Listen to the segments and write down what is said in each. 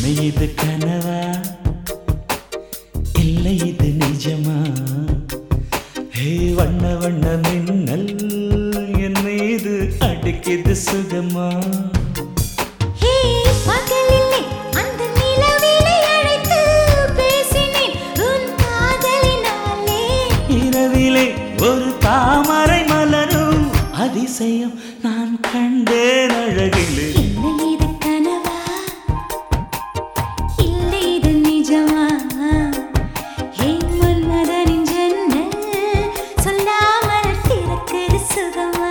என்ன இது கனவா இல்லை இது நிஜமா ஹே வண்ண வண்ண மின்னல் என் மீது அடிக்குது சுகமா ஹே பகலிலே அந்த நிலவினை அழைத்து பேசினேன் உன் காதலினாலே இரவிலே ஒரு தாமரை மலரும் அதிசயம் நான் கண்டேன் அழகிலே என்ன இது கனவா இல்லை இது நிஜமா ஹே மன்மதனின் ஜன்னல் சொல்லாமல் திறக்குது சுகமா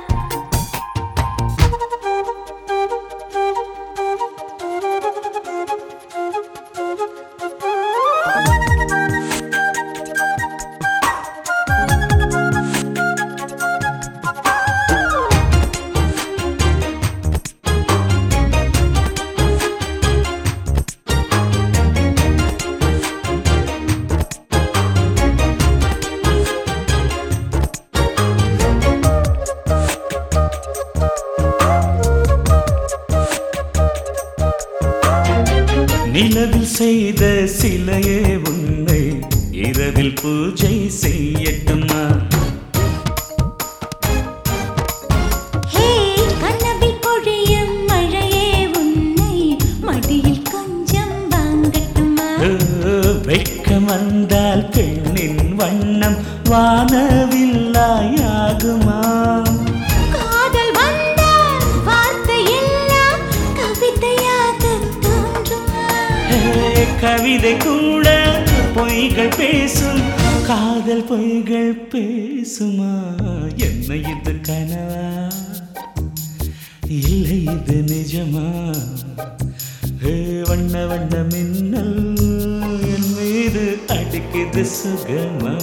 நிலவில் செய்த சிலையே உன்னை இரவில் பூஜை செய்யட்டுமா ஹே கனவில் பொழியும் மழையே உன்னை மடியில் கொஞ்சம் வாங்கட்டுமா ஓ, வெட்கம் வந்தால் பெண்ணின் வண்ணம் வானவில்லாயாகுமா காதல் வந்தால் வார்த்தை எல்லாம் கவிதையாக தோன்றுமா ஏ, கவிதை கூட பொய்கள் பேசும் காதல் பொய்கள் பேசுமா என்ன இது கனவா இல்லை இது நிஜமா ஏ, வண்ண வண்ண மின்னல் என் மீது அடிக்குது சுகமா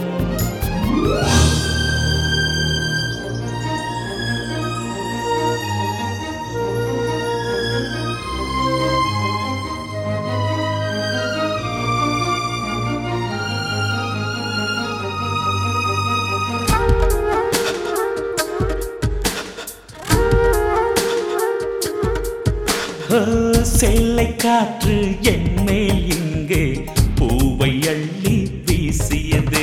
ஓ, சேலை காற்று என்மேல் இங்கே பூவை அள்ளி வீசியது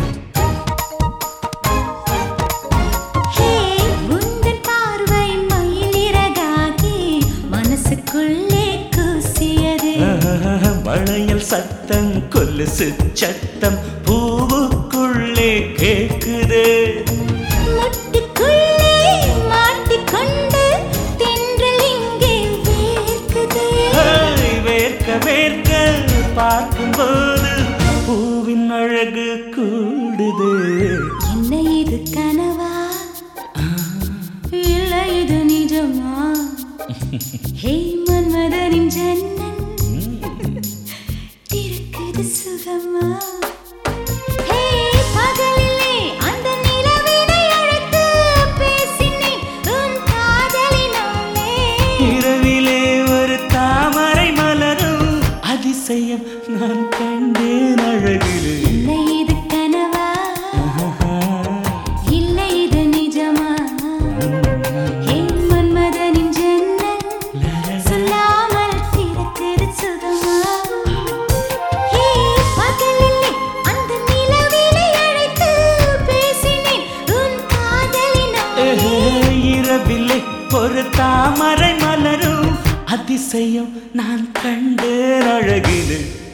ஹே உந்தன் பார்வை மயிலிறகாகி மனசுக்குள்ளே கூசியது வளையல் சத்தம் கொலுசு சத்தம் பூவுக்குள்ளே கேக்குது முட்டுக்குள்ளே மாட்டிக்கொண்டு தென்றல் இங்கே வேர்க்குது ஹேய், வேர்க்க வேர்க்க பார்க்கும்போது பூவின் அழகு கூடுது என்ன இது கனவா இல்லை இது நிஜமா ஹே மன்மதனின் ஜன்னல் இருக்குது சுகமா ஹே பகலிலே அந்த நிலவினை அழைத்து பேசினேன் உன் காதலினாலே இரவிலே ஒரு தாமரை மலரும் அதிசயம் நான் கண்டேன் அழகிலே என்ன இது கனவா இல்லை இது நிஜமா ஹே மன்மதனின் ஜன்னல் சொல்லாமல் திறக்குது சுகமா ஹே பகலிலே அந்த நிலவினை அழைத்து பேசினேன் உன் காதலினாலே இரவிலே ஒரு தாமரை மலரும் அதிசயம் நான் கண்டேன் அழகிலே